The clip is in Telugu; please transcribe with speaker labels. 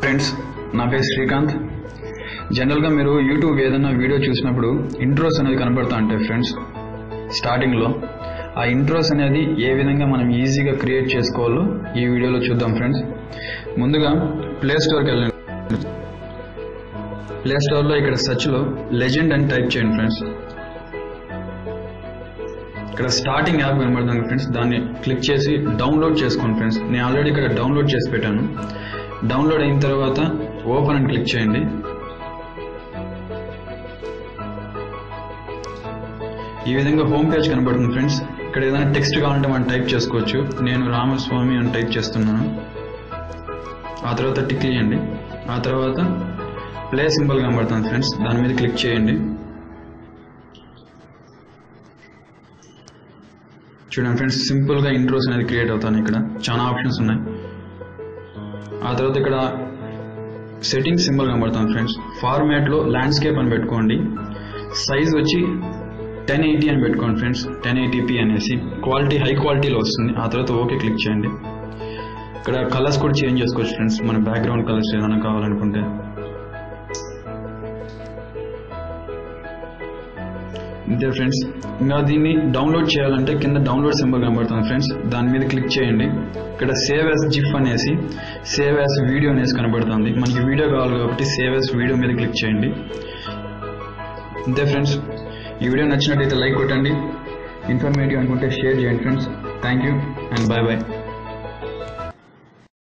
Speaker 1: ఫ్రెండ్స్ నా పేరు శ్రీకాంత్ జనరల్గా మీరు యూట్యూబ్ ఏదైనా వీడియో చూసినప్పుడు ఇంట్రోస్ అనేది కనపడతా ఉంటాయి ఫ్రెండ్స్ స్టార్టింగ్లో ఆ ఇంట్రోస్ అనేది ఏ విధంగా మనం ఈజీగా క్రియేట్ చేసుకోవాలో ఈ వీడియోలో చూద్దాం ఫ్రెండ్స్ ముందుగా ప్లే స్టోర్కి వెళ్ళండి ప్లే స్టోర్లో ఇక్కడ సెర్చ్లో లెజెండ్ అని టైప్ చేయండి ఫ్రెండ్స్ ఇక్కడ స్టార్టింగ్ యాప్ కనబడుతుంది ఫ్రెండ్స్ దాన్ని క్లిక్ చేసి డౌన్లోడ్ చేసుకోండి ఫ్రెండ్స్ నేను ఆల్రెడీ ఇక్కడ డౌన్లోడ్ చేసి పెట్టాను డౌన్లోడ్ అయిన తర్వాత ఓపెన్ అని క్లిక్ చేయండి ఈ విధంగా హోమ్ పేజ్ కనబడుతుంది ఫ్రెండ్స్ ఇక్కడ ఏదైనా టెక్స్ట్ కావాలంటే మనం టైప్ చేసుకోవచ్చు నేను రామస్వామి అని టైప్ చేస్తున్నాను ఆ తర్వాత టిక్ చేయండి ఆ తర్వాత ప్లే సింబల్ కనబడుతుంది ఫ్రెండ్స్ దాని మీద క్లిక్ చేయండి చూడండి ఫ్రెండ్స్ సింపుల్గా ఇంట్రోస్ అనేది క్రియేట్ అవుతాను ఇక్కడ చాలా ఆప్షన్స్ ఉన్నాయి ఆ తర్వాత ఇక్కడ సెట్టింగ్ సింబల్ కనబడుతుంది ఫ్రెండ్స్ ఫార్మాట్లో ల్యాండ్స్కేప్ అని పెట్టుకోండి సైజ్ వచ్చి టెన్ ఎయిటీ అని పెట్టుకోండి ఫ్రెండ్స్ టెన్ ఎయిటీపీ అనేసి క్వాలిటీ హై క్వాలిటీలో వస్తుంది ఆ తర్వాత ఓకే క్లిక్ చేయండి ఇక్కడ కలర్స్ కూడా చేంజ్ చేసుకోవచ్చు ఫ్రెండ్స్ మన బ్యాక్గ్రౌండ్ కలర్స్ ఏదైనా కావాలనుకుంటే ఇంతే ఫ్రెండ్స్ ఇంకా దీన్ని డౌన్లోడ్ చేయాలంటే కింద డౌన్లోడ్ సింబల్ కనబడుతుంది ఫ్రెండ్స్ దాని మీద క్లిక్ చేయండి ఇక్కడ సేవ్ యాస్ జిఫ్ అనేసి సేవ్ యాస్ వీడియో అనేసి కనబడుతుంది మనకి వీడియో కావాలి కాబట్టి సేవ్ యాస్ వీడియో మీద క్లిక్ చేయండి అంతే ఫ్రెండ్స్ ఈ వీడియో నచ్చినట్టయితే లైక్ కొట్టండి ఇన్ఫర్మేటివ్ అనుకుంటే షేర్ చేయండి friends thank you and bye bye